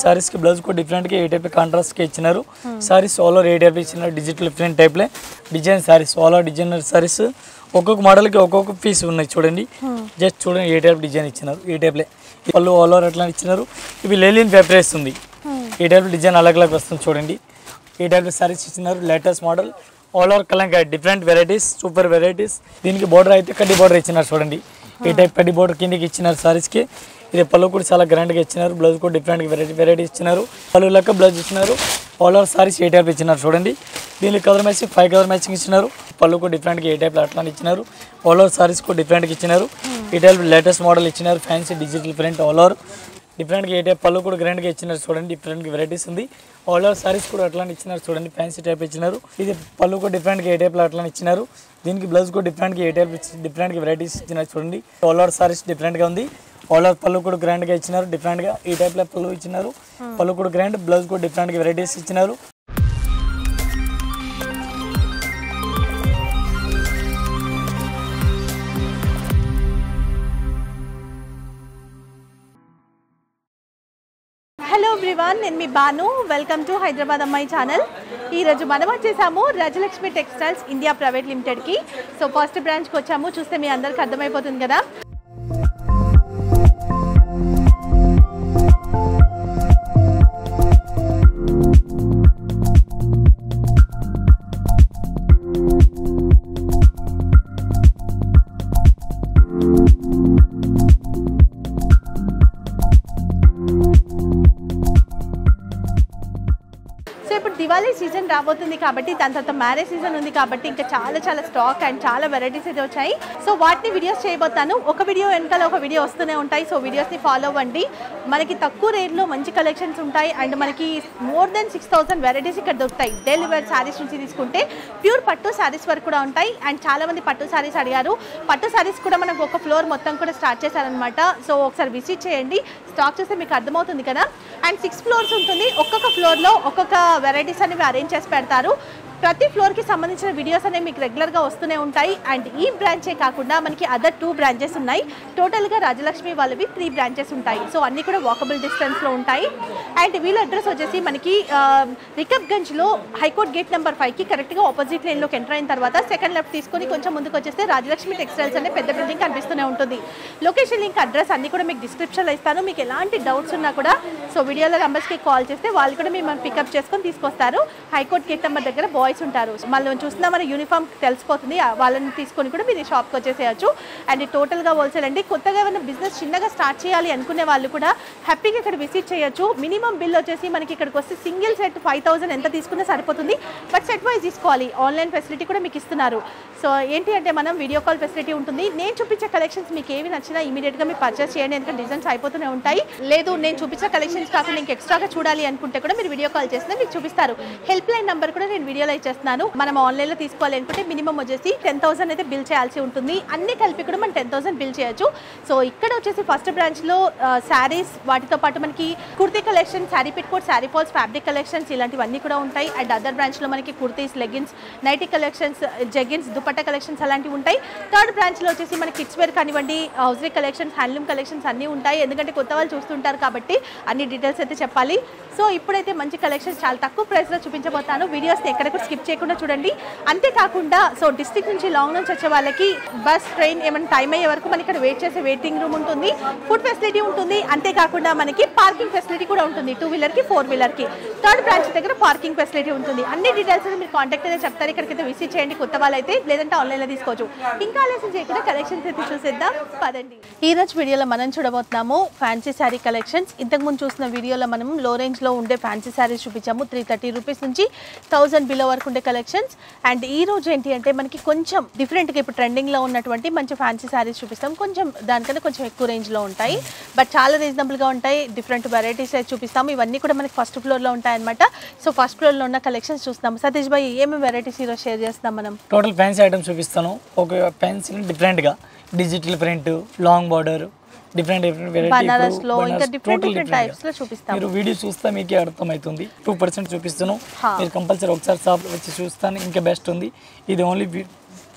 సారీస్ కి బ్లౌజ్ కూడా డిఫరెంట్ గా ఏ టైప్ కాంట్రాస్ట్ కి ఇచ్చినారు saris all over A type ఇచ్చినారు డిజిటల్ డిఫరెంట్ టైప్ లే design saris all over designer saris ఒక్కొక్క మోడల్ కి ఒక్కొక్క పీస్ ఉన్నాయి చూడండి జస్ట్ చూడండి ఏ టైప్ డిజైన్ ఇచ్చినారు ఏ టైప్ లే పళ్ళు ఆల్ ఓవర్ అట్లా ఇచ్చినారు ఇవి లేలిన్ పేపర్ వేస్తుంది ఏ టైప్ డిజైన్ అలగ్ అలగ్ వస్తుంది చూడండి ఏ టైప్ సారీస్ ఇచ్చినారు లేటెస్ట్ మోడల్ ఆల్ ఓవర్ కలంకాయ డిఫరెంట్ వెరైటీస్ సూపర్ వెరైటీస్ దీనికి బోర్డర్ అయితే కడ్డీ బోర్డర్ ఇచ్చినారు చూడండి ఈ టైప్ కడ్డీ బోర్డర్ కిందకి ఇచ్చినారు సారీస్కి ఇది పళ్ళు కూడా చాలా గ్రాండ్గా ఇచ్చినారు బ్లౌజ్ కూడా డిఫరెంట్ వెరైటీ వెరైటీ ఇచ్చినారు పళ్ళు లెక్క బ్లౌజ్ ఇచ్చినారు ఆల్ ఓవర్ సారీస్ ఏ టైప్ ఇచ్చినారు చూడండి దీనికి colour matching five colour matching ఇచ్చినారు పళ్ళు కూడా డిఫరెంట్గా ఏ టైప్లో అట్లా ఇచ్చినారు ఆల్ ఓవర్ సారీస్ కూడా డిఫరెంట్గా ఇచ్చినారు ఈ టైప్ లేటెస్ట్ మోడల్ ఇచ్చినారు fancy digital print all over డిఫరెంట్గా ఏ టైప్ పళ్ళు కూడా గ్రాండ్గా ఇచ్చినారు చూడండి డిఫరెంట్ వెరైటీస్ ఉంది ఆల్ ఓవర్ సారీస్ కూడా అట్లా ఇచ్చినారు చూడండి ఫ్యాన్సీ టైప్ ఇచ్చినారు ఇది పళ్ళు కూడా డిఫరెంట్గా ఏ టైప్లో అట్లా ఇచ్చినారు దీనికి బ్లౌజ్ కూడా డిఫరెంట్గా ఏ టైప్ డిఫరెంట్గా వెరైటీస్ ఇచ్చినారు చూడండి ఆల్ ఓవర్ సారీస్ డిఫరెంట్గా ఉంది ఆల్ ఓవర్ పళ్ళు కూడా గ్రాండ్గా ఇచ్చినారు డిఫరెంట్గా ఈ టైప్లో పళ్ళు ఇచ్చినారు పళ్ళు కూడా గ్రాండ్ బ్లౌజ్ కూడా డిఫరెంట్గా వెరైటీస్ ఇచ్చినారు హలో ఎవ్రీవన్ నేను మీ బాను వెల్కమ్ టు హైదరాబాద్ అమ్మాయి ఛానల్ ఈరోజు మనం వచ్చేసాము రాజలక్ష్మి టెక్స్టైల్స్ ఇండియా ప్రైవేట్ లిమిటెడ్కి సో ఫస్ట్ బ్రాంచ్కి వచ్చాము చూస్తే మీ అందరికి అర్థమైపోతుంది కదా సో ఇప్పుడు దివాళీ సీజన్ రాబోతుంది కాబట్టి దాని తర్వాత మ్యారేజ్ సీజన్ ఉంది కాబట్టి ఇంకా చాలా చాలా స్టాక్ అండ్ చాలా వెరైటీస్ అయితే వచ్చాయి సో వాటిని వీడియోస్ చేయబోతాను ఒక వీడియో వెనకాల ఒక వీడియో వస్తూనే ఉంటాయి సో వీడియోస్ని ఫాలో అవ్వండి మనకి తక్కువ రేట్లో మంచి కలెక్షన్స్ ఉంటాయి అండ్ మనకి more than six thousand varieties ఇక్కడ దొరుకుతాయి డైలీ వేర్ శారీస్ నుంచి తీసుకుంటే ప్యూర్ పట్టు శారీస్ వరకు కూడా ఉంటాయి అండ్ చాలా మంది పట్టు శారీస్ అడిగారు పట్టు శారీస్ కూడా మనకు ఒక ఫ్లోర్ మొత్తం కూడా స్టార్ట్ చేశారనమాట సో ఒకసారి విజిట్ చేయండి స్టాక్ చూస్తే మీకు అర్థమవుతుంది కదా అండ్ సిక్స్ ఫ్లోర్స్ ఉంటుంది ఒక్కొక్క ఫ్లోర్లో ఒక్కొక్క వెరైటీస్ అనేవి అరేంజ్ చేసి పెడతారు ప్రతి ఫ్లోర్కి సంబంధించిన వీడియోస్ అనేవి మీకు రెగ్యులర్గా వస్తూనే ఉంటాయి అండ్ ఈ బ్రాంచే కాకుండా మనకి అదర్ టూ బ్రాంచెస్ ఉన్నాయి టోటల్గా రాజలక్ష్మి వాళ్ళవి త్రీ బ్రాంచెస్ ఉంటాయి సో అన్నీ కూడా వాకబుల్ డిస్టెన్స్లో ఉంటాయి అండ్ వీళ్ళ అడ్రస్ వచ్చేసి మనకి రికబ్గంజ్లో హైకోర్ట్ గేట్ నెంబర్ ఫైవ్కి కరెక్ట్గా ఆపోజిట్ లైన్లోకి ఎంటర్ అయిన తర్వాత సెకండ్ లెఫ్ట్ తీసుకొని కొంచెం ముందుకు వచ్చేస్తే రాజలక్ష్మి టెక్స్టైల్స్ అనే పెద్ద బిల్డింగ్ కనిపిస్తూనే ఉంటుంది లొకేషన్ లింక్ అడ్రస్ అన్ని కూడా మీకు డిస్క్రిప్షన్లో ఇస్తాను మీకు ఎలాంటి డౌట్స్ ఉన్నా కూడా సో వీడియోలో నెంబర్స్కి కాల్ చేస్తే వాళ్ళు కూడా మిమ్మల్ని పికప్ చేసుకొని తీసుకొస్తారు హైకోర్ట్ గేట్ నెంబర్ దగ్గర బాయ్స్ ఉంటారు మళ్ళీ చూస్తున్నా మన యూనిఫామ్ తెలిసిపోతుంది ఆ వాళ్ళని తీసుకొని కూడా మీరు షాప్కి వచ్చేసేయచ్చు అండ్ టోటల్గా హోల్సేల్ అండి కొత్తగా ఏమైనా బిజినెస్ చిన్నగా స్టార్ట్ చేయాలి అనుకునే వాళ్ళు కూడా హ్యాపీగా ఇక్కడ విజిట్ చేయొచ్చు మినిమం బిల్ వచ్చేసి మనకి ఇక్కడికి వస్తే సింగిల్ సెట్ ఫైవ్ థౌసండ్ ఎంత తీసుకున్నా సరిపోతుంది బట్ సెట్ వైజ్ తీసుకోవాలి ఆన్లైన్ ఫెసిలిటీ కూడా మీకు ఇస్తున్నారు సో ఏంటి అంటే మనం వీడియో కాల్ ఫెసిలిటీ ఉంటుంది నేను చూపించే కలెక్షన్స్ మీకు ఏవి నచ్చినా ఇమీడియట్గా మీరు పర్చేస్ చేయండి ఎందుకంటే డిజైన్స్ అయిపోతూనే ఉంటాయి లేదు నేను చూపించే కలెక్షన్స్ కాకుండా ఇంకా ఎక్స్ట్రాగా చూడాలి అనుకుంటే కూడా మీరు వీడియో కాల్ చేస్తే మీకు చూపిస్తారు హెల్ప్ లైన్ నెంబర్ కూడా నేను వీడియోలో ఇచ్చేస్తున్నాను మనం ఆన్లైన్లో తీసుకోవాలి అనుకుంటే మినిమం వచ్చేసి టెన్ థౌసండ్ అయితే బిల్ చేయాల్సి ఉంటుంది అన్ని కలిపి కూడా మనం టెన్ థౌసండ్ బిల్ చేయొచ్చు సో ఇక్కడ వచ్చేసి ఫస్ట్ బ్రాంచ్లో శారీస్ వాటితో పాటు మనకి kurti collection sari petticoat sari falls fabric collections ఇలాంటివన్నీ కూడా ఉంటాయి అండ్ అదర్ బ్రాంచ్లో మనకి kurtis leggings nighty collections jeggings dupatta collections అలాంటివి ఉంటాయి థర్డ్ బ్రాంచ్లో వచ్చేసి మనకి కిడ్స్ వేర్ కానివ్వండి హౌస్రీ కలెక్షన్స్ హ్యాండ్లూమ్ కలెక్షన్స్ అన్నీ ఉంటాయి ఎందుకంటే కొత్త వాళ్ళు చూస్తుంటారు కాబట్టి అన్ని డీటెయిల్స్ అయితే చెప్పాలి సో ఇప్పుడైతే మంచి కలెక్షన్స్ చాలా తక్కువ ప్రైస్లో చూపించబోతాను వీడియోస్ని ఎక్కడ కూడా స్కిప్ చేయకుండా చూడండి అంతేకాకుండా సో డిస్ట్రిక్ట్ నుంచి లాంగ్ నుంచి వచ్చే వాళ్ళకి బస్ ట్రైన్ ఏమైనా టైం అయ్యే వరకు మనకి ఇక్కడ వెయిట్ చేసే వెయిటింగ్ రూమ్ ఉంటుంది ఫుడ్ ఫెసిలిటీ ఉంటుంది అంతేకాకుండా మనకి పార్కింగ్ ఫెసిలిటీ కూడా ఉంటుంది టూ వీలర్కి ఫోర్ వీలర్కి థర్డ్ బ్రాంచ్ దగ్గర పార్కింగ్ ఫెసిలిటీ ఉంటుంది అన్ని డీటెయిల్స్ మీరు కాంటాక్ట్ అయితే చెప్తారు ఇక్కడికైతే విజిట్ చేయండి కొత్త వాళ్ళైతే లేదంటే ఆన్లైన్లో తీసుకోవచ్చు ఇంకా ఆలస్యం చేయకుండా కలెక్షన్స్ అయితే చూసేద్దాం పదండి ఈ రోజు వీడియోలో మనం చూడబోతున్నాము ఫ్యాన్సీ శారీ కలెక్షన్స్ ఇంతకు ముందు చూసిన వీడియోలో మనం లో రేంజ్లో ఉండే ఫ్యాన్సీ శారీస్ చూపించాము త్రీ థర్టీ రూపీస్ నుంచి థౌసండ్ బిలో వరకు ఉండే కలెక్షన్స్ అండ్ ఈ రోజు ఏంటి అంటే మనకి కొంచెం డిఫరెంట్గా ఇప్పుడు ట్రెండింగ్లో ఉన్నటువంటి మంచి ఫ్యాన్సీ శారీస్ చూపిస్తాం కొంచెం దానికన్నా కొంచెం ఎక్కువ రేంజ్లో ఉంటాయి బట్ చాలా రీజనబుల్గా ఉంటాయి డిఫరెంట్ వెరైటీస్ అయితే చూపిస్తాము ఇవన్నీ కూడా మనకి ఫస్ట్ ఫ్లోర్లో ఉంటాయి అనమాట సో ఫస్ట్ ఫ్లోర్లో ఉన్న కలెక్షన్స్ చూస్తాము సతీష్ భాయ్ ఏమేమి వెరైటీస్ ఈరోజు షేర్ చేస్తాం మనం టోటల్ ఫ్యాన్సీ ఐటమ్స్ చూపిస్తాను ఒక ఫ్యాన్సీ డిఫరెంట్గా digital print long border different different Banaras లో ఇంకా వెరైటీ డిఫరెంట్ డిఫరెంట్ టైప్స్ లో చూపిస్తాం మీరు వీడియో చూస్తే మీకే అర్థమవుతుంది టూ పర్సెంట్ చూపిస్తాను హా. మీరు కంపల్సరీ ఒకసారి షాప్ వచ్చి చూస్తాను ఇంకా బెస్ట్ ఉంది ఇది ఓన్లీ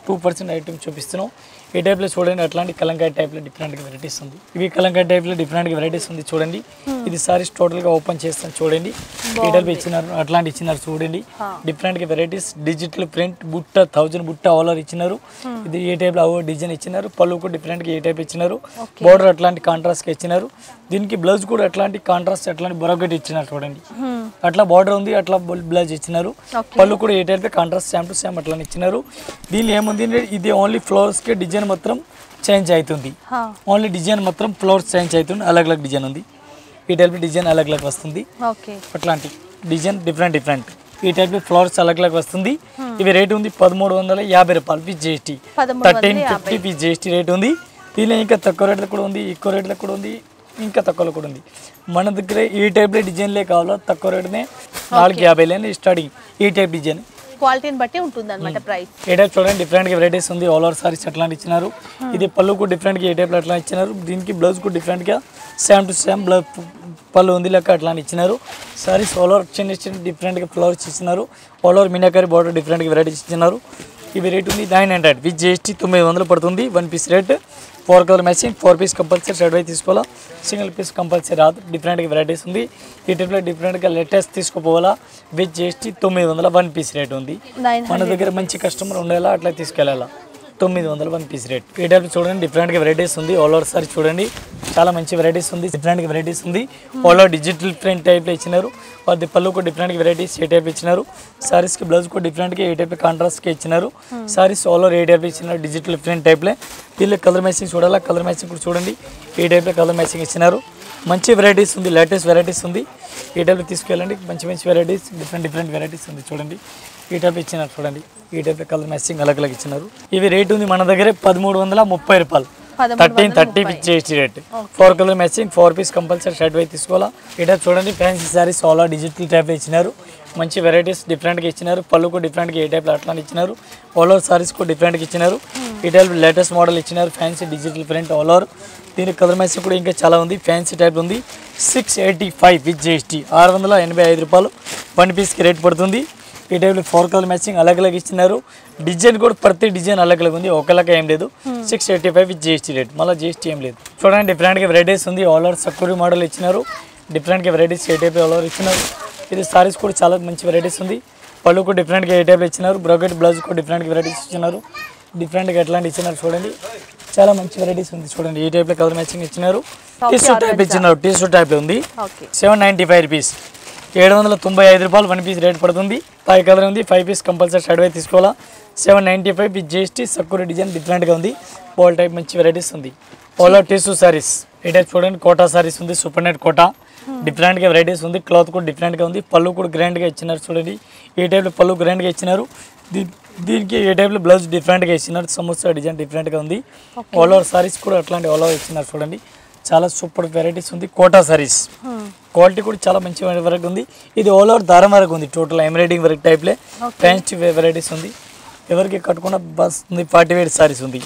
టూ పర్సెంట్ ఐటమ్ చూపిస్తున్నాం ఈ టైప్లో చూడండి అట్లాంటి కలంకాయ టైప్లో డిఫరెంట్ వెరైటీస్ ఉంది ఇవి కలంకాయ టైప్లో డిఫరెంట్ వెరైటీస్ ఉంది చూడండి ఇది సారీస్ టోటల్గా ఓపెన్ చేస్తాను చూడండి ఈ టైప్ ఇచ్చినారు అట్లాంటి ఇచ్చినారు చూడండి డిఫరెంట్ వెరైటీస్ డిజిటల్ ప్రింట్ బుట్ట థౌజండ్ బుట్ట ఆలర్ ఇచ్చినారు ఇది ఏ టైప్లో అవో డిజైన్ ఇచ్చినారు పళ్ళు కూడా డిఫరెంట్గా ఏ టైప్ ఇచ్చినారు బోర్డర్ అట్లాంటి కాంట్రాస్ట్గా ఇచ్చినారు దీనికి బ్లౌజ్ కూడా అట్లాంటి కాంట్రాస్ట్ అట్లాంటి బొరగటి ఇచ్చినారు చూడండి అట్లా బార్డర్ ఉంది అట్లా బ్లౌజ్ ఇచ్చినారు పళ్ళు కూడా ఏ type contrast same to same అట్లా ఇచ్చినారు దీనిలో ఏముంది అంటే ఇది ఓన్లీ ఫ్లవర్స్కి డిజైన్ మొత్తం చేంజ్ అవుతుంది హా, ఓన్లీ డిజైన్ మొత్తం ఫ్లవర్స్ చేంజ్ అవుతుంది అలగ్ అలగ్ డిజైన్ ఉంది ఈ టైప్ డిజైన్ అలగ్ అలగ్ వస్తుంది ఓకే అట్లాంటి డిజైన్ డిఫరెంట్ డిఫరెంట్ ఈ టైప్ ఫ్లవర్స్ అలగ్ అలగ్ వస్తుంది ఇవి రేట్ ఉంది పదమూడు వందల యాభై రూపాయలు విత్ జిఎస్టీ పదమూడు థర్టీన్ వందల ఫిఫ్టీ విత్ జిఎస్టీ రేట్ ఉంది దీనిలో ఇంకా తక్కువ రేట్లో కూడా ఉంది ఎక్కువ రేట్లో కూడా ఉంది ఇంకా తక్కువలో కూడా ఉంది మన దగ్గర ఈ టైప్లో డిజైన్లే కావాలో తక్కువ రేటునే నాలుగు యాభైలేని స్టార్టింగ్ ఈ టైప్ డిజైన్ క్వాలిటీని బట్టి ఉంటుంది అనమాట ప్రైస్ ఏ టైప్ చూడండి డిఫరెంట్ వెరైటీస్ ఉంది ఆల్ ఓవర్ సారీస్ అట్లాంటి ఇచ్చినారు ఇది పళ్ళు కూడా డిఫరెంట్ గా ఏ టైప్ అట్లా ఇచ్చినారు దీనికి బ్లౌజ్ కూడా డిఫరెంట్ గా సేమ్ టు సేమ్ బ్లౌజ్ పళ్ళు ఉంది లెక్క అట్లా ఇచ్చినారు సారీస్ ఆల్ ఓవర్ చిన్న చిన్న డిఫరెంట్ గా ఫ్లవర్స్ ఇచ్చినారు all over meenakari border different గా వెరైటీస్ ఇచ్చినారు ఇవి రేట్ ఉంది నైన్ హండ్రెడ్ విత్ జిఎస్టీ తొమ్మిది వందలు పడుతుంది one piece rate four colour matching four piece compulsory shirt వైపు తీసుకోవాలా సింగిల్ పీస్ కంపల్సరీ రాదు డిఫరెంట్గా వెరైటీస్ ఉంది ఈ టైప్లో డిఫరెంట్గా లేటెస్ట్ తీసుకోపోవాలా విత్ జిఎస్టీ తొమ్మిది వందల వన్ పీస్ రేట్ ఉంది నైన్ మన దగ్గర మంచి కస్టమర్ ఉండేలా అట్లా తీసుకెళ్ళాలా తొమ్మిది వందల వన్ పీస్ రేట్ ఈ టైప్ చూడండి డిఫరెంట్గా వెరైటీస్ ఉంది ఆల్ ఓవర్ సారీ చూడండి చాలా మంచి వెరైటీస్ ఉంది డిఫరెంట్గా వెరైటీస్ ఉంది ఆల్ ఓవర్ డిజిటల్ ప్రింట్ టైప్లో ఇచ్చినారు వాటి పళ్ళు కూడా డిఫరెంట్గా వెరైటీస్ ఏ టైప్ ఇచ్చినారు సారీస్కి బ్లౌజ్ కూడా డిఫరెంట్గా ఏ టైప్ కాంట్రాస్ట్కి ఇచ్చినారు saris all over A type ఇచ్చినారు డిజిటల్ ప్రింట్ టైప్లే దీనిలో కలర్ మ్యాచింగ్ చూడాలా కలర్ మ్యాచింగ్ కూడా చూడండి ఏ టైప్లో కలర్ మ్యాచింగ్ ఇచ్చినారు మంచి వెరైటీస్ ఉంది లేటెస్ట్ వెరైటీస్ ఉంది ఈ టైప్లో తీసుకెళ్ళండి మంచి మంచి వెరైటీస్ డిఫరెంట్ డిఫరెంట్ వెరైటీస్ ఉంది చూడండి ఈ టైప్ ఇచ్చినారు చూడండి ఈ టైప్ కలర్ మ్యాచింగ్ అలగ్ అలగ్ ఇచ్చినారు ఇవి రేట్ ఉంది మన దగ్గర పదమూడు వందల ముప్పై రూపాయలు పదమూడు thirteen thirty with GST rate four colour matching four piece compulsory shirt వైపు తీసుకోవాలా ఈ టైప్ చూడండి fancy saris all digital type ఇచ్చినారు మంచి వెరైటీస్ డిఫరెంట్గా ఇచ్చినారు పళ్ళు కూడా డిఫరెంట్గా ఏ టైప్లో అట్లా ఇచ్చినారు ఆల్ ఓవర్ సారీస్ కూడా డిఫరెంట్గా ఇచ్చినారు ఈ టైప్ లేటెస్ట్ మోడల్ ఇచ్చినారు fancy digital print all over దీని కలర్ మ్యాచింగ్ కూడా ఇంకా చాలా ఉంది ఫ్యాన్సీ టైప్ ఉంది six eighty five with GST ఆరు వందల ఎనభై ఐదు రూపాయలు వన్ పీస్కి రేట్ పడుతుంది ఈ టైప్లో ఫోర్ కలర్ మ్యాచింగ్ అలగ్ అలగ్ ఇచ్చినారు డిజైన్ కూడా ప్రతి డిజైన్ అలగ్ అలగ్ ఉంది ఒకలాగా ఏం లేదు six eighty five with GST rate మళ్ళీ జిఎస్టీ ఏం లేదు చూడండి డిఫరెంట్గా వెరైటీస్ ఉంది ఆల్ ఓవర్ సక్కూరి మోడల్ ఇచ్చినారు డిఫరెంట్గా varieties A type all over ఇచ్చినారు ఇది సారీస్ కూడా చాలా మంచి వెరైటీస్ ఉంది పళ్ళు కూడా డిఫరెంట్గా ఏ టైప్లో ఇచ్చినారు బ్రోకెట్ బ్లౌజ్ కూడా డిఫరెంట్గా వెరైటీస్ ఇచ్చినారు డిఫరెంట్గా ఎట్లాంటి ఇచ్చినారు చూడండి చాలా మంచి వెరైటీస్ ఉంది చూడండి ఈ టైప్లో కలర్ మ్యాచింగ్ ఇచ్చినారు టీసూ టైప్ ఇచ్చినారు టీసూ టైప్లో ఉంది okay seven ninety five rupees ఏడు వందల తొంభై ఐదు రూపాయలు వన్ పీస్ రేట్ పడుతుంది ఫైవ్ కలర్ ఉంది ఫైవ్ పీస్ కంపల్సరీ షర్ట్ వైపు తీసుకోవాలా seven ninety five with GST సక్కుర డిజైన్ డిఫరెంట్గా ఉంది బాల్ టైప్ మంచి వెరైటీస్ ఉంది ఓలా టిష్యూ సారీస్ ఈ టైప్ చూడండి కోటా సారీస్ ఉంది సూపర్ నెట్ కోటా డిఫరెంట్గా వెరైటీస్ ఉంది క్లాత్ కూడా డిఫరెంట్గా ఉంది పళ్ళు కూడా గ్రాండ్గా ఇచ్చినారు చూడండి ఈ టైప్లో పళ్ళు గ్రాండ్గా ఇచ్చినారు దీ- దీనికి ఏ టైప్లో బ్లౌజ్ డిఫరెంట్గా ఇచ్చినారు సమోసా డిజైన్ డిఫరెంట్గా ఉంది ఆల్ ఓవర్ సారీస్ కూడా అట్లాంటి ఆల్ ఓవర్ ఇచ్చినారు చూడండి చాలా సూపర్ వెరైటీస్ ఉంది కోటా సారీస్ క్వాలిటీ కూడా చాలా మంచి వరకు ఉంది ఇది ఆల్ ఓవర్ దారం వరకు ఉంది టోటల్ ఎంబ్రాయిడింగ్ వర్క్ టైప్లే ఫ్యాన్స్ వెరైటీస్ ఉంది ఎవరికి కట్టుకున్న బస్ ఉంది ఫార్టీ ఎయిట్ సారీస్ ఉంది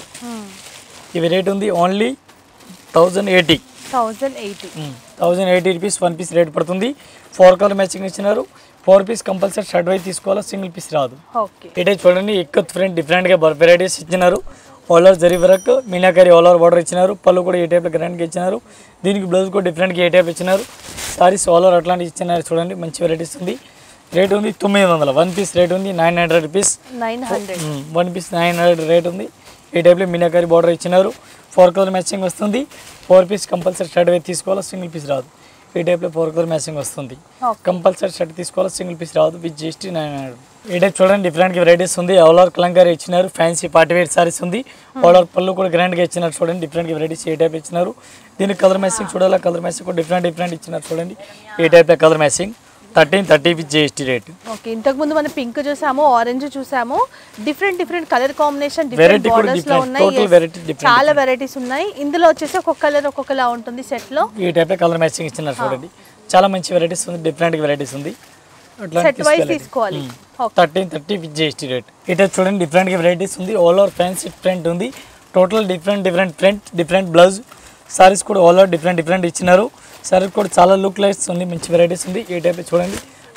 ఇవి రేట్ ఉంది only thousand eighty thousand eighty thousand eighty rupees one piece rate పడుతుంది ఫోర్ కలర్ మ్యాచింగ్ ఇచ్చినారు ఫోర్ పీస్ కంపల్సరీ షర్ట్ వైపు తీసుకోవాలా సింగిల్ పీస్ రాదు ఓకే ఇటే చూడండి ఎక్కువ ఫ్రెండ్ డిఫరెంట్గా వెరైటీస్ ఇచ్చినారు ఓలర్ జరీ వరకు మీనాకరి ఓలర్ బార్డర్ ఇచ్చినారు పళ్ళు కూడా ఏ టైప్లో గ్రాండ్గా ఇచ్చినారు దీనికి బ్లౌజ్ కూడా డిఫరెంట్గా ఏ టైప్ ఇచ్చినారు సారీస్ ఓలర్ అట్లాంటి ఇచ్చినారు చూడండి మంచి వెరైటీస్ ఉంది రేట్ ఉంది తొమ్మిది వందల వన్ పీస్ రేట్ ఉంది nine hundred rupees nine hundred one piece nine hundred rate ఉంది ఈ టైప్లో మీనాకరి బార్డర్ ఇచ్చినారు ఫోర్ కలర్ మ్యాచింగ్ వస్తుంది ఫోర్ పీస్ కంపల్సరీ షర్ట్ వేసి తీసుకోవాలా సింగిల్ పీస్ రాదు ఈ టైప్లో ఫోర్ కలర్ మ్యాచింగ్ వస్తుంది Okay. కంపల్సరీ షర్ట్ తీసుకోవాలా సింగిల్ పీస్ రాదు విత్ జిఎస్టీ నైన్ హండ్రెడ్ ఈ టైప్ చూడండి డిఫరెంట్ వెరైటీస్ ఉంది ఆల్ కలంకారీ ఇచ్చినారు ఫ్యాన్సీ పార్టీ వేర్ సారీస్ ఉంది ఆల్ పళ్ళు కూడా గ్రాండ్గా ఇచ్చినారు చూడండి డిఫరెంట్ వెరైటీస్ ఏ టైప్ ఇచ్చినారు దీనికి కలర్ మ్యాచింగ్ చూడాలా కలర్ మ్యాచింగ్ కూడా డిఫరెంట్ డిఫరెంట్ ఇచ్చినారు చూడండి ఏ టైప్లో colour matching thirteen thirty with GST rate okay ఇంతకు ముందు మనం పింక్ చూసాము ఆరెంజ్ చూసాము different different colour combination different Variety కూడా బోర్డర్స్ లో different. ఉన్నాయి Total Yes. variety different, చాలా వెరైటీస్ ఉన్నాయి ఇందులో వచ్చేసి ఒక్కొక్క కలర్ ఒక్కొక్కలా ఉంటుంది సెట్ లో ఈ టైప్ కలర్ మ్యాచింగ్ ఇచ్చినారు చూడండి చాలా మంచి వెరైటీస్ ఉంది డిఫరెంట్ వెరైటీస్ ఉంది సెట్ వైజ్ తీసుకోవాలి okay thirteen thirty with GST rate ఈ టైప్ చూడండి డిఫరెంట్ వెరైటీస్ ఉంది ఆల్ ఓవర్ ఫ్యాన్సీ ప్రింట్ ఉంది total different different print different blouse saris కూడా ఆల్ ఓవర్ డిఫరెంట్ డిఫరెంట్ ఇచ్చినారు సారీస్ కూడా చాలా లుక్ లైట్స్ ఉంది మంచి వెరైటీస్ ఉంది ఈ టైప్ చూడండి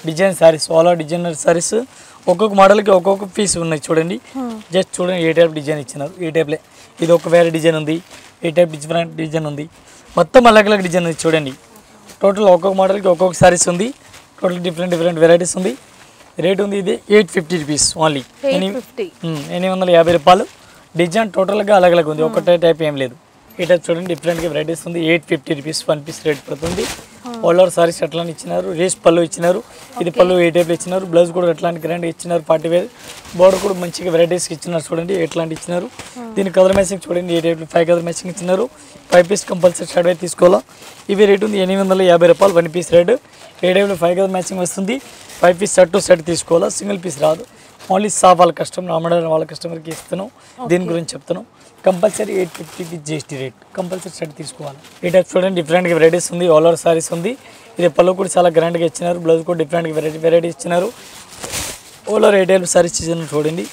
design saris all over designer saris ఒక్కొక్క మోడల్కి ఒక్కొక్క పీస్ ఉన్నాయి చూడండి జస్ట్ చూడండి ఏ టైప్ డిజైన్ ఇచ్చినారు ఈ టైప్లే ఇది ఒక వేరే డిజైన్ ఉంది ఈ టైప్ డిఫరెంట్ డిజైన్ ఉంది మొత్తం అలగ్ అలగ్ డిజైన్ ఉంది చూడండి టోటల్ ఒక్కొక్క మోడల్కి ఒక్కొక్క శారీస్ ఉంది టోటల్ డిఫరెంట్ డిఫరెంట్ వెరైటీస్ ఉంది రేట్ ఉంది ఇది eight fifty rupees only eight fifty ఎనిమిది వందల యాభై రూపాయలు డిజైన్ టోటల్గా అలగ్ అలగ్ ఉంది ఒకటే టైప్ ఏం లేదు ఈ టైప్ చూడండి డిఫరెంట్గా వెరైటీస్ ఉంది eight fifty rupees one piece rate పడుతుంది ఆల్ ఓవర్ సారీస్ అట్లానే ఇచ్చినారు రేస్ పళ్ళు ఇచ్చినారు ఇది పళ్ళు ఏ టైప్ ఇచ్చినారు బ్లౌజ్ కూడా ఎట్లాంటి గ్రాండ్ ఇచ్చినారు పార్టీ వేర్ బోర్డర్ కూడా మంచిగా వెరైటీస్ ఇచ్చినారు చూడండి ఎట్లాంటి ఇచ్చినారు దీని కలర్ మ్యాచింగ్ చూడండి A type five colour matching ఇచ్చినారు ఫైవ్ పీస్ కంపల్సరీ షర్ట్ అయితే తీసుకోవాలా ఇవి రేట్ ఉంది ఎనిమిది వందల యాభై రూపాయలు వన్ పీస్ రేట్ ఏ టైప్లో ఫైవ్ కలర్ మ్యాచింగ్ వస్తుంది five piece shirt to shirt తీసుకోవాలా సింగిల్ పీస్ రాదు ఓన్లీ సాఫ్ వాళ్ళ కస్టమర్ అమ్మడం వాళ్ళ కస్టమర్కి ఇస్తున్నాం దీని గురించి చెప్తున్నాం compulsory eight fifty with GST rate compulsory shirt తీసుకోవాలి ఈ టైప్ చూడండి డిఫరెంట్గా వెరైటీస్ ఉంది ఆల్ ఓవర్ సారీస్ ఉంది ఇది పళ్ళు కూడా చాలా గ్రాండ్గా ఇచ్చినారు బ్లౌజ్ కూడా డిఫరెంట్గా వెరైటీ వెరైటీ ఇచ్చినారు ఆల్ ఓవర్ ఎయిట్ సారీస్ ఇచ్చిన చూడండి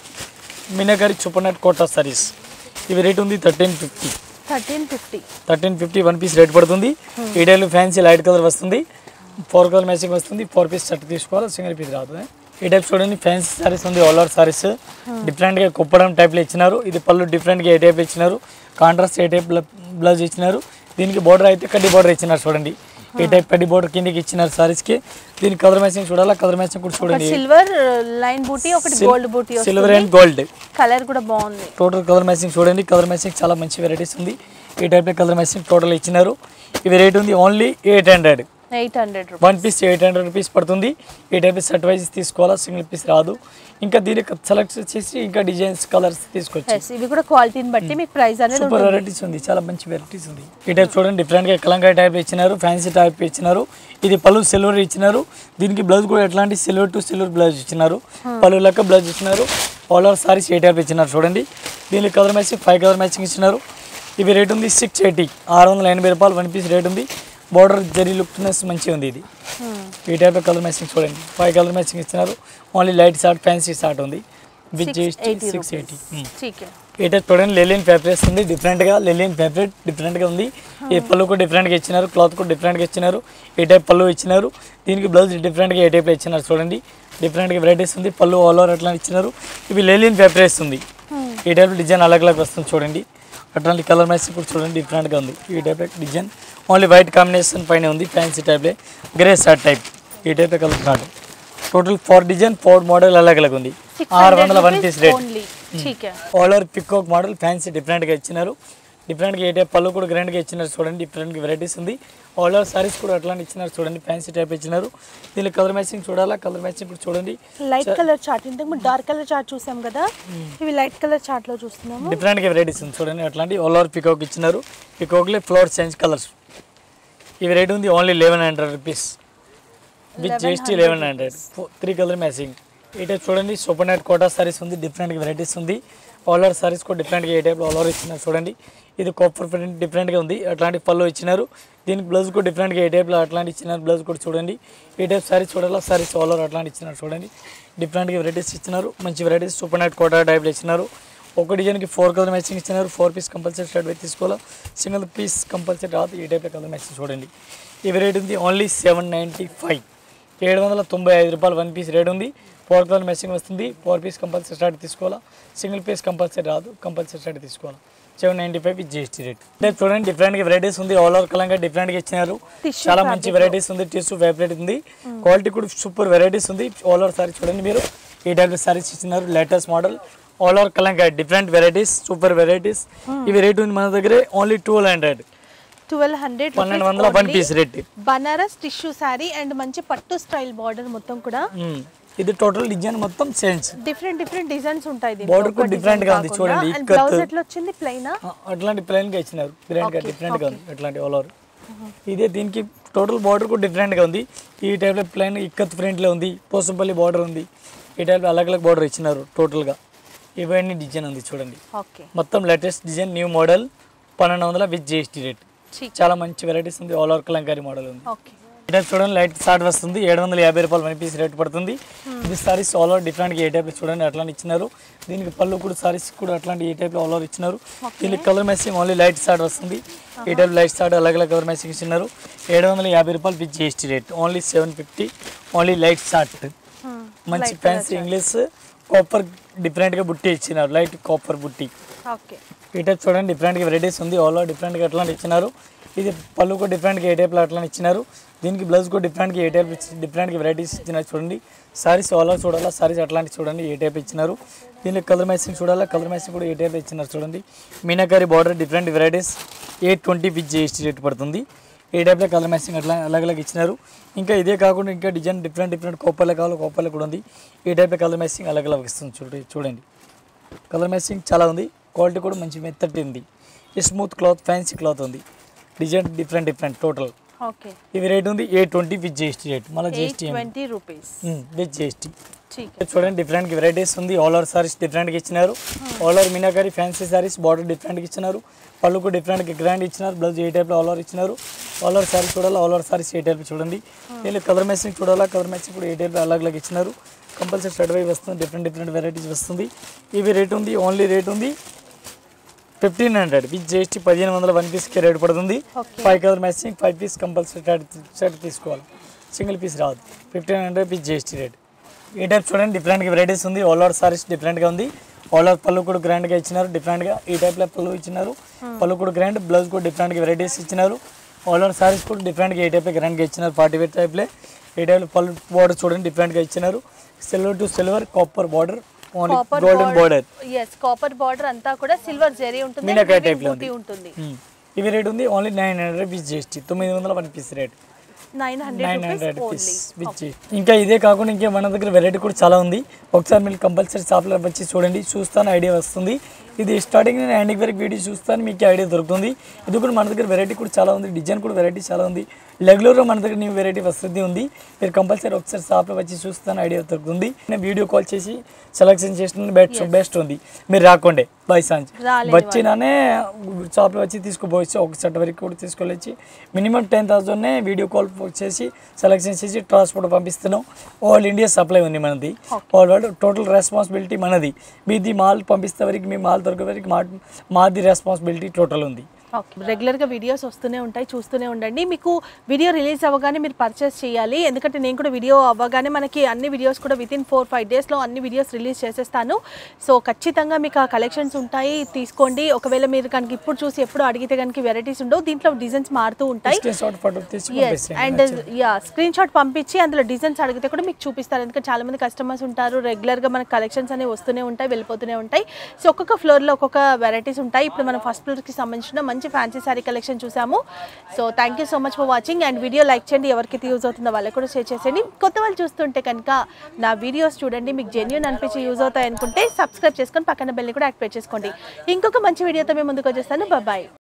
మీనాగారి చుప్పనట్ కోటా సారీస్ ఇవి రేట్ ఉంది thirteen fifty thirteen fifty thirteen fifty one piece rate పడుతుంది ఈ టైప్లో ఫ్యాన్సీ లైట్ కలర్ వస్తుంది ఫోర్ కలర్ మ్యాచింగ్ వస్తుంది ఫోర్ పీస్ షర్ట్ తీసుకోవాలి సింగిల్ పీస్ రాదు ఈ టైప్ చూడండి ఫ్యాన్సీ సారీస్ ఉంది ఆల్ ఓవర్ సారీస్ డిఫరెంట్గా కుప్పడం టైప్లో ఇచ్చినారు ఇది పళ్ళు డిఫరెంట్గా ఏ టైప్ ఇచ్చినారు కాంట్రాస్ట్ ఏ టైప్ బ్లౌజ్ ఇచ్చినారు దీనికి బార్డర్ అయితే కడ్డీ బార్డర్ ఇచ్చినారు చూడండి ఈ టైప్ కడ్డీ బార్డర్ కిందకి ఇచ్చినారు సారీస్కి దీనికి కలర్ మ్యాచింగ్ చూడాలా కలర్ మ్యాచింగ్ కూడా చూడండి సిల్వర్ లైన్ బూటీ ఒకటి గోల్డ్ బూటీ సిల్వర్ అండ్ గోల్డ్ కలర్ కూడా బాగుంది టోటల్ కలర్ మ్యాచింగ్ చూడండి కలర్ మ్యాచింగ్ చాలా మంచి వెరైటీస్ ఉంది ఈ టైప్ కలర్ మ్యాచింగ్ టోటల్ ఇచ్చినారు ఇవి రేట్ ఉంది only eight hundred eight hundred one piece eight hundred rupees పడుతుంది ఈ టైప్ సెట్ వైజ్ తీసుకోవాలా సింగిల్ పీస్ రాదు ఇంకా దీనికి సెలెక్ట్ చేసి ఇంకా డిజైన్స్ కలర్స్ తీసుకోవచ్చు ఎస్ ఇవి కూడా క్వాలిటీని బట్టి మీకు ప్రైస్ అనేది సూపర్ వెరైటీస్ ఉంది చాలా మంచి వెరైటీస్ ఉంది ఈ టైప్ చూడండి డిఫరెంట్గా కలంకాయ టైప్ ఇచ్చినారు ఫ్యాన్సీ టైప్ ఇచ్చినారు ఇది పళ్ళు సిల్వర్ ఇచ్చినారు దీనికి బ్లౌజ్ కూడా ఎట్లాంటి సిల్వర్ టు సిల్వర్ బ్లౌజ్ ఇచ్చినారు పళ్ళు లెక్క బ్లౌజ్ ఇచ్చినారు ఆల్ ఓవర్ సారీస్ ఏ టైప్ ఇచ్చినారు చూడండి దీనికి colour matching five colour matching ఇచ్చినారు ఇవి రేట్ ఉంది సిక్స్ ఎయిటీ ఆరు వందల ఎనభై రూపాయలు వన్ పీస్ రేట్ ఉంది బార్డర్ జరీ లుక్నెస్ మంచిగా ఉంది ఇది ఈ టైప్ కలర్ మ్యాచింగ్ చూడండి ఫైవ్ కలర్ మ్యాచింగ్ ఇచ్చినారు only light short fancy short ఉంది విత్ జిఎస్టీ సిక్స్ ఎయిటీ ठीक है ఈ టైప్ చూడండి లెలియన్ ఫ్యాబ్రిక్స్ ఉంది డిఫరెంట్గా లెలియన్ ఫ్యాబ్రిక్ డిఫరెంట్గా ఉంది ఈ పళ్ళు కూడా డిఫరెంట్గా ఇచ్చినారు క్లాత్ కూడా డిఫరెంట్గా ఇచ్చినారు ఈ టైప్ పళ్ళు ఇచ్చినారు దీనికి బ్లౌజ్ డిఫరెంట్గా ఏ టైప్లో ఇచ్చినారు చూడండి డిఫరెంట్గా వెరైటీస్ ఉంది పళ్ళు ఆల్ ఓవర్ అట్లా ఇచ్చినారు ఇవి లెలియన్ ఫ్యాబ్రిక్స్ ఉంది ఈ టైప్ డిజైన్ అలగ్ అలగ్ వస్తుంది చూడండి అట్లాంటి కలర్ మ్యాచింగ్ కూడా చూడండి డిఫరెంట్గా ఉంది ఈ type design only white combination పైన ఉంది ఫ్యాన్సీ టైప్లే గ్రే షర్ట్ టైప్ ఈ type colour short total four design four model అలగ్ అలగ్ ఉంది ఆరు వందల వన్ పీస్ రేట్ ఓన్లీ ठीक है all over peacock model fancy డిఫరెంట్గా ఇచ్చినారు డిఫరెంట్గా ఏ టైప్ పళ్ళు కూడా గ్రాండ్గా ఇచ్చినారు చూడండి డిఫరెంట్గా వెరైటీస్ ఉంది ఆల్ ఓవర్ సారీస్ కూడా అట్లాంటి ఇచ్చినారు చూడండి ఫ్యాన్సీ టైప్ ఇచ్చినారు దీనిలో కలర్ మ్యాచింగ్ చూడాలా కలర్ మ్యాచింగ్ కూడా చూడండి లైట్ కలర్ చార్ట్ ఇంతకు ముందు డార్క్ కలర్ చార్ట్ చూసాం కదా ఇవి లైట్ కలర్ చార్ట్ లో చూస్తున్నాము డిఫరెంట్గా వెరైటీస్ ఉంది చూడండి అట్లాంటి ఆల్ ఓవర్ పికాక్ ఇచ్చినారు పికాక్లో ఫ్లోర్ చేంజ్ కలర్స్ ఇవి రేట్ ఉంది only eleven hundred rupees with GST eleven hundred three colour matching ఈ టైప్ చూడండి సూపర్ నెట్ కోటా సారీస్ ఉంది డిఫరెంట్ వెరైటీస్ ఉంది ఆల్ ఓవర్ సారీస్ కూడా డిఫరెంట్గా ఏ టైప్లో ఆల్ ఓవర్ ఇచ్చినారు చూడండి ఇది కాపర్ ప్రింట్ డిఫరెంట్గా ఉంది అట్లాంటి పళ్ళు ఇచ్చినారు దీనికి బ్లౌజ్ కూడా డిఫరెంట్గా ఏ టైప్లో అట్లాంటి ఇచ్చినారు బ్లౌజ్ కూడా చూడండి ఈ టైప్ సారీస్ చూడాలా సారీస్ ఆల్ ఓవర్ అట్లాంటి ఇచ్చినారు చూడండి డిఫరెంట్గా వెరైటీస్ ఇచ్చినారు మంచి వెరైటీస్ సూపర్ నెట్ కోటా టైప్లో ఇచ్చినారు ఒక డిజైన్కి ఫోర్ కలర్ మ్యాచింగ్ ఇచ్చినారు ఫోర్ పీస్ కంపల్సరీ షర్ట్ అయితే తీసుకోవాలా సింగిల్ పీస్ కంపల్సరీ రాదు ఈ టైప్లో కలర్ మ్యాచింగ్ చూడండి ఇవి రేట్ ఉంది ఓన్లీ సెవెన్ నైంటీ ఫైవ్ ఏడు వందల తొంభై ఐదు రూపాయలు వన్ పీస్ రేట్ ఉంది ఫోర్ కలర్ మ్యాచింగ్ వస్తుంది ఫోర్ పీస్ కంపల్సరీ స్టార్ట్ తీసుకోవాలా సింగిల్ పీస్ కంపల్సరీ రాదు కంపల్సరీ స్టార్ట్ తీసుకోవాలా seven ninety five with GST rate అంటే చూడండి డిఫరెంట్గా వెరైటీస్ ఉంది ఆల్ ఓవర్ కలంగా డిఫరెంట్గా ఇచ్చినారు Tissue చాలా మంచి వెరైటీస్ ఉంది టిష్యూ ఫ్యాబ్రిక్ ఉంది క్వాలిటీ కూడా సూపర్ వెరైటీస్ ఉంది ఆల్ ఓవర్ సారీ చూడండి మీరు ఈ టైప్ సారీస్ ఇచ్చినారు లేటెస్ట్ మోడల్ ఆల్ ఓవర్ కలంగా డిఫరెంట్ వెరైటీస్ సూపర్ వెరైటీస్ ఇవి రేట్ ఉంది మన దగ్గర only twelve hundred twelve hundred పన్నెండు వందల one piece rate Banaras tissue saree and మంచి పట్టు స్టైల్ బార్డర్ మొత్తం కూడా ఇది టోటల్ డిజైన్ మొత్తం చేంజ్ డిఫరెంట్ డిఫరెంట్ డిజైన్స్ ఉంటాయి Border కూడా different గా ఉంది చూడండి, అండ్ ఇక్కత్. బ్లౌజ్ ఎట్లా వచ్చింది ప్లెయిన్ ఆ, అట్లాంటి ప్లెయిన్ గా ఇచ్చినారు గ్రాండ్ గా డిఫరెంట్ గా ఉంది అట్లాంటి ఆల్ ఓవర్ ఇదే దీనికి టోటల్ బార్డర్ కూడా డిఫరెంట్ గా ఉంది ఈ టైప్ లో ప్లెయిన్ ఇక్కత్ ఫ్రంట్ లో ఉంది పోసంపల్లి బార్డర్ ఉంది ఈ టైప్ లో అలగ్ అలగ్ బార్డర్ ఇచ్చినారు టోటల్ గా ఇవన్నీ డిజైన్ ఉంది చూడండి ఓకే మొత్తం లేటెస్ట్ డిజైన్ న్యూ మోడల్ పన్నెండు వందల విత్ జిఎస్టీ రేట్ చాలా మంచి వెరైటీస్ ఉంది ఆల్ ఓవర్ కలంకారీ మోడల్ ఉంది ఓకే ఈ టైప్ చూడండి లైట్ షార్ట్ వస్తుంది ఏడు వందల యాభై రూపాయలు వన్ పీస్ రేట్ పడుతుంది ఇది సారీస్ ఆల్ ఓవర్ డిఫరెంట్గా ఏ టైప్ చూడండి అట్లాంటి ఇచ్చినారు దీనికి పళ్ళు కూడా సారీస్ కూడా అట్లాంటి ఏ టైప్లో ఆల్ ఓవర్ ఇచ్చినారు దీనికి colour matching only light short వస్తుంది ఈ టైప్ లైట్ షార్ట్ అలాగే అలాగే కలర్ మ్యాచింగ్ ఇచ్చినారు ఏడు వందల యాభై రూపాయలు with GST rate only seven fifty only light short మంచి ఫ్యాన్సీ ఇంగ్లీష్ కాపర్ డిఫరెంట్గా బుట్టి ఇచ్చినారు లైట్ కాపర్ బుట్టి ఓకే ఈ టైప్ చూడండి డిఫరెంట్గా వెరైటీస్ ఉంది ఆల్ డిఫరెంట్గా అట్లాంటి ఇచ్చినారు ఇది పళ్ళు కూడా డిఫరెంట్గా ఏ టైప్లో అట్లా ఇచ్చినారు దీనికి బ్లౌజ్ కూడా డిఫరెంట్గా ఏ టైప్ డిఫరెంట్గా వెరైటీస్ ఇచ్చినారు చూడండి సారీస్ ఆల్ చూడాలా సారీస్ అట్లాంటి చూడండి ఏ టైప్ ఇచ్చినారు దీనికి కలర్ మ్యాచింగ్ చూడాలా కలర్ మ్యాచింగ్ కూడా ఏ టైప్ ఇచ్చినారు చూడండి meenakari border different varieties eight twenty with GST rate పడుతుంది ఏ టైప్లో కలర్ మ్యాచింగ్ అట్లా అలాగ అలాగ ఇచ్చినారు ఇంకా ఇదే కాకుండా ఇంకా డిజైన్ డిఫరెంట్ డిఫరెంట్ కోపర్లే కావాలి కోపర్లే కూడా ఉంది ఈ టైప్లో కలర్ మ్యాచింగ్ అలాగ అలాగ ఇస్తుంది చూడండి చూడండి కలర్ మ్యాచింగ్ చాలా ఉంది క్వాలిటీ కూడా మంచి మెత్తటి ఉంది ఈ స్మూత్ క్లాత్ ఫ్యాన్సీ క్లాత్ ఉంది design different different total okay ఇది రేట్ ఉంది ఏ ట్వంటీ విత్ జిఎస్టీ రేట్ మళ్ళీ eight GST twenty rupees with GST ठीक చూడండి డిఫరెంట్ వెరైటీస్ ఉంది ఆల్ ఓవర్ సారీస్ డిఫరెంట్గా ఇచ్చినారు all over meenakari fancy sarees border డిఫరెంట్గా ఇచ్చినారు పళ్ళుకు డిఫరెంట్గా గ్రాండ్ ఇచ్చినారు బ్లౌజ్ ఏ టైప్లో ఆల్ ఓవర్ ఇచ్చినారు ఆల్ ఓవర్ సారీస్ చూడాలి ఆల్ ఓవర్ సారీస్ ఏ టైప్ చూడండి దీనిలో కలర్ మ్యాచింగ్ చూడాలా కలర్ మ్యాచింగ్ కూడా ఏ టైప్లో అలాగ్ అలాగ్ ఇచ్చినారు కంపల్సరీ షర్ట్ వైపు వస్తుంది డిఫరెంట్ డిఫరెంట్ వెరైటీస్ వస్తుంది ఇవి రేట్ ఉంది ఓన్లీ రేట్ ఉంది ఫిఫ్టీన్ హండ్రెడ్ విత్ జిఎస్టీ పదిహేను వందల వన్ పీస్కి రేట్ పడుతుంది Okay. Five colour matching five piece compulsory shirt తీసుకోవాలి సింగిల్ పీస్ రాదు fifteen hundred with GST rate ఈ టైప్ చూడండి డిఫరెంట్గా వెరైటీస్ ఉంది ఆల్ ఓవర్ సారీస్ డిఫరెంట్గా ఉంది ఆల్ ఓవర్ పళ్ళు కూడా గ్రాండ్గా ఇచ్చినారు డిఫరెంట్గా ఈ టైప్లో పళ్ళు ఇచ్చినారు పళ్ళు కూడా గ్రాండ్ బ్లౌజ్ కూడా డిఫరెంట్గా వెరైటీస్ ఇచ్చినారు ఆల్ ఓవర్ సారీస్ కూడా డిఫరెంట్గా ఈ టైప్లో గ్రాండ్గా ఇచ్చినారు పార్టీ వేర్ టైప్లే ఈ టైప్లో పళ్ళు బార్డర్ చూడండి డిఫరెంట్గా ఇచ్చినారు silver to silver copper border only copper golden border ఎస్ కాపర్ బార్డర్ అంతా కూడా సిల్వర్ జరీ ఉంటుంది మీనాకారి weaving type లో బూటీ ఉంది. ఉంటుంది ఇవి రేట్ ఉంది only nine hundred with GST తొమ్మిది వందల one piece rate nine hundred nine rupees hundred only piece with ఇంకా ఇదే కాకుండా ఇంకా మన దగ్గర వెరైటీ కూడా చాలా ఉంది ఒకసారి మీరు కంపల్సరీ షాప్లో వచ్చి చూడండి చూస్తాను ఐడియా వస్తుంది ఇది స్టార్టింగ్ నేను హ్యాండింగ్ వరకు వీడియో చూస్తాను మీకు ఐడియా దొరుకుతుంది ఇది కూడా మన దగ్గర వెరైటీ కూడా చాలా ఉంది డిజైన్ కూడా వెరైటీ చాలా ఉంది రెగ్యులర్గా మన దగ్గర న్యూ వెరైటీ వస్తుంది ఉంది మీరు కంపల్సరీ ఒకసారి షాప్లో వచ్చి చూస్తాను ఐడియా దొరుకుతుంది నేను వీడియో కాల్ చేసి సెలెక్షన్ చేసిన బెస్ట్ బెస్ట్ ఉంది మీరు రాకుండే బై సాంజ్ రాలేని వచ్చినానే షాప్లో వచ్చి తీసుకుపోవచ్చు ఒక సెట్ వరకు కూడా తీసుకెళ్ళొచ్చి మినిమం టెన్ థౌసండ్నే వీడియో కాల్ చేసి సెలెక్షన్ చేసి ట్రాన్స్పోర్ట్ పంపిస్తున్నాం ఆల్ ఇండియా సప్లై ఉంది మనది ఆల్ వరల్డ్ టోటల్ రెస్పాన్సిబిలిటీ మనది మీది మాల్ పంపిస్తే వరకు మీ మాల్ దొరికే వరకు మా మాది రెస్పాన్సిబిలిటీ టోటల్ ఉంది ఓకే రెగ్యులర్గా వీడియోస్ వస్తూనే ఉంటాయి చూస్తూనే ఉండండి మీకు వీడియో రిలీజ్ అవ్వగానే మీరు పర్చేస్ చేయాలి ఎందుకంటే నేను కూడా వీడియో అవ్వగానే మనకి అన్ని వీడియోస్ కూడా విత్ ఇన్ ఫోర్ ఫైవ్ డేస్లో అన్ని వీడియోస్ రిలీజ్ చేసేస్తాను సో ఖచ్చితంగా మీకు ఆ కలెక్షన్స్ ఉంటాయి తీసుకోండి ఒకవేళ మీరు కనుక ఇప్పుడు చూసి ఎప్పుడు అడిగితే కనుక వెరైటీస్ ఉండవు దీంట్లో డిజైన్స్ మారుతూ ఉంటాయి స్క్రీన్ షాట్ ఫోటో తీసి ఎస్ అండ్ యా స్క్రీన్ షాట్ పంపించి అందులో డిజైన్స్ అడిగితే కూడా మీకు చూపిస్తారు ఎందుకంటే చాలా మంది కస్టమర్స్ ఉంటారు రెగ్యులర్గా మనకి కలెక్షన్స్ అనేవి వస్తూనే ఉంటాయి వెళ్ళిపోతూనే ఉంటాయి సో ఒక్కొక్క ఫ్లోర్లో ఒక్కొక్క వెరైటీస్ ఉంటాయి ఇప్పుడు మనం ఫస్ట్ ఫ్లోర్కి సంబంధించిన మంచి ఫ్యాన్సీ శారీ కలెక్షన్ చూసాము so thank you so much for watching and video like చేయండి ఎవరికైతే యూజ్ అవుతుందో వాళ్ళకి కూడా షేర్ చేసేయండి కొత్త వాళ్ళు చూస్తుంటే కనుక నా వీడియోస్ చూడండి మీకు జెన్యున్ అనిపించి యూజ్ అవుతాయి అనుకుంటే సబ్స్క్రైబ్ చేసుకొని పక్కన బెల్ని కూడా యాక్టివేట్ చేసుకోండి ఇంకొక మంచి వీడియోతో మేము ముందుకు వచ్చేస్తాను బాయ్